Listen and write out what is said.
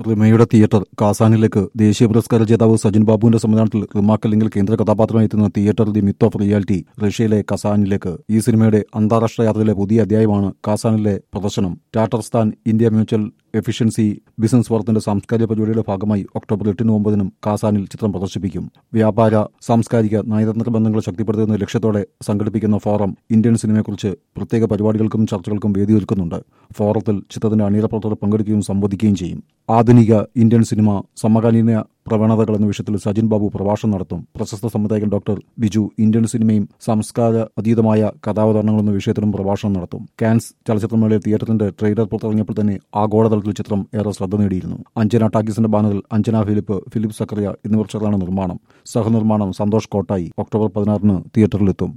റിമയുടെ theatre കാസാനിലേക്ക് ദേശീയ പുരസ്കാര ജേതാവ് സജിൻ ബാബുവിന്റെ സംവിധാനത്തിൽ റിമാക്ക് അല്ലെങ്കിൽ കേന്ദ്ര കഥാപാത്രമായി എത്തുന്ന theatre the myth of reality റഷ്യയിലെ കസാനിലേക്ക് ഈ സിനിമയുടെ അന്താരാഷ്ട്ര യാത്രയിലെ പുതിയ അധ്യായമാണ് കാസാനിലെ പ്രദർശനം Tatarstan India mutual efficiency business വർത്തിന്റെ സാംസ്കാരിക പരിപാടിയുടെ ഭാഗമായി ഒക്ടോബർ എട്ടിനും ഒമ്പതിനും കാസാനിൽ ചിത്രം പ്രദർശിപ്പിക്കും വ്യാപാര സാംസ്കാരിക നയതന്ത്ര ബന്ധങ്ങൾ ശക്തിപ്പെടുത്തുന്ന ലക്ഷ്യത്തോടെ സംഘടിപ്പിക്കുന്ന ഫോറം ഇന്ത്യൻ സിനിമയെക്കുറിച്ച് പ്രത്യേക പരിപാടികൾക്കും ചർച്ചകൾക്കും വേദിയൊരുക്കുന്നുണ്ട് ഫോറത്തിൽ ചിത്രത്തിന്റെ അണിയറ പ്രവർത്തകർ പങ്കെടുക്കുകയും സംവദിക്കുകയും ചെയ്യും ആധുനിക ഇന്ത്യൻ സിനിമ സമകാലീന പ്രവണതകൾ എന്ന വിഷയത്തിൽ സജിൻ ബാബു പ്രഭാഷണം നടത്തും പ്രശസ്ത സംവിധായകൻ ഡോക്ടർ ബിജു ഇന്ത്യൻ സിനിമയും സംസ്കാര അതീതമായ കഥാവതരണങ്ങൾ എന്ന വിഷയത്തിലും പ്രഭാഷണം നടത്തും കാൻസ് ചലച്ചിത്രമേളയിൽ തിയേറ്ററിന്റെ ട്രെയിലർ പുറത്തിറങ്ങിയപ്പോൾ തന്നെ ആഗോളതലത്തിൽ ചിത്രം ഏറെ ശ്രദ്ധ നേടിയിരുന്നു അഞ്ജന ടാക്കീസിന്റെ ബാനറിൽ അഞ്ജന ഫിലിപ്പ് ഫിലിപ്പ് സക്കറിയ എന്നിവർ ചേർന്നാണ് നിർമ്മാണം സഹനിർമ്മാണം സന്തോഷ് കോട്ടായി ഒക്ടോബർ പതിനാറിന് തിയേറ്ററിലെത്തും